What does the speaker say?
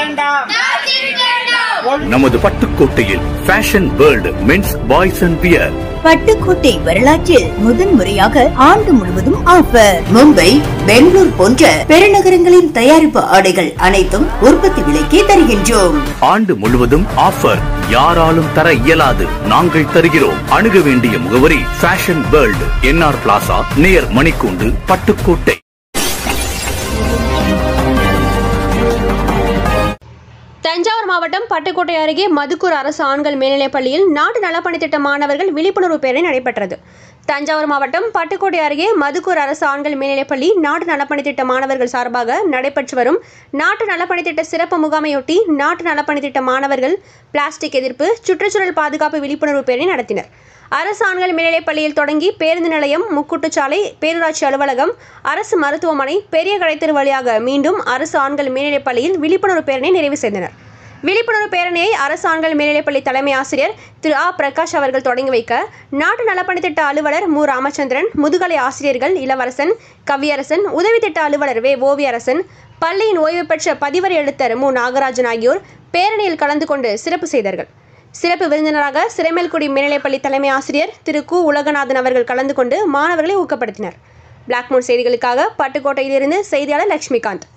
வேண்டாம் நமது பட்டுக்கோட்டையில் fashion world men's boys and பியர் பட்டுக்கோட்டை வரலாற்றில் முதன் முறையாக ஆண்டு முழுவதும் ஆஃபர் மும்பை பெங்களூர் போன்ற பெருநகரங்களின் தயாரிப்பு ஆடைகள் அனைத்தும் உற்பத்தி விலைக்கே தருகின்றோம் ஆண்டு முழுவதும் ஆஃபர் யாராலும் தர இயலாது நாங்கள் தருகிறோம் அணுக வேண்டிய முகவரி fashion world NR plaza near மணிக்கூண்டு பட்டுக்கோட்டை தஞ்சாவூர் மாவட்டம் பட்டுக்கோட்டை அருகே மதுக்கூர் அரசு ஆண்கள் மேல்நிலைப் பள்ளியில் நாட்டு நலப்பணித் திட்ட மாணவர்கள் விழிப்புணர்வு பேரணி நடைபெற்றது தஞ்சாவூர் மாவட்டம் பட்டுக்கோட்டை அருகே மதுக்கூர் அரசு ஆண்கள் மேல்நிலைப் பள்ளி நாட்டு நலப்பணித் திட்ட மாணவர்கள் சார்பாக நடைபெற்று வரும் நாட்டு நலப்பணித் திட்ட சிறப்பு முகாமையொட்டி நாட்டு நலப்பணித் திட்ட மாணவர்கள் பிளாஸ்டிக் எதிர்ப்பு சுற்றுச்சூழல் பாதுகாப்பு விழிப்புணர்வு பேரணி நடத்தினர் அரசு ஆண்கள் மேல்நிலைப் பள்ளியில் தொடங்கி பேருந்து நிலையம் முக்குட்டுச்சாலை பேரூராட்சி அலுவலகம் அரசு மருத்துவமனை பெரிய கடைத்தெரு வழியாக மீண்டும் அரசு ஆண்கள் மேல்நிலைப் பள்ளியில் விழிப்புணர்வு பேரணி நிறைவு செய்தனர் விழிப்புணர்வு பேரணியை அரசு ஆண்கள் மேல்நிலைப்பள்ளி தலைமை ஆசிரியர் திரு ஆ பிரகாஷ் அவர்கள் தொடங்கி வைக்க நாட்டு நலப்பணித் திட்ட அலுவலர் மு ராமச்சந்திரன் முதுகலை ஆசிரியர்கள் இளவரசன் கவியரசன் உதவி திட்ட அலுவலர் வே ஓவியரசன் பள்ளியின் ஓய்வு பெற்ற பதிவரை எழுத்தர் மு நாகராஜன் ஆகியோர் பேரணியில் கலந்து கொண்டு சிறப்பு செய்தார்கள் சிறப்பு விருந்தினராக சிறைமேல்குடி மேல்நிலைப்பள்ளி தலைமை ஆசிரியர் திரு கு உலகநாதன் அவர்கள் கலந்து கொண்டு மாணவர்களை ஊக்கப்படுத்தினர் பிளாக்மோன் செய்திகளுக்காக பட்டுக்கோட்டையிலிருந்து செய்தியாளர் லட்சுமிகாந்த்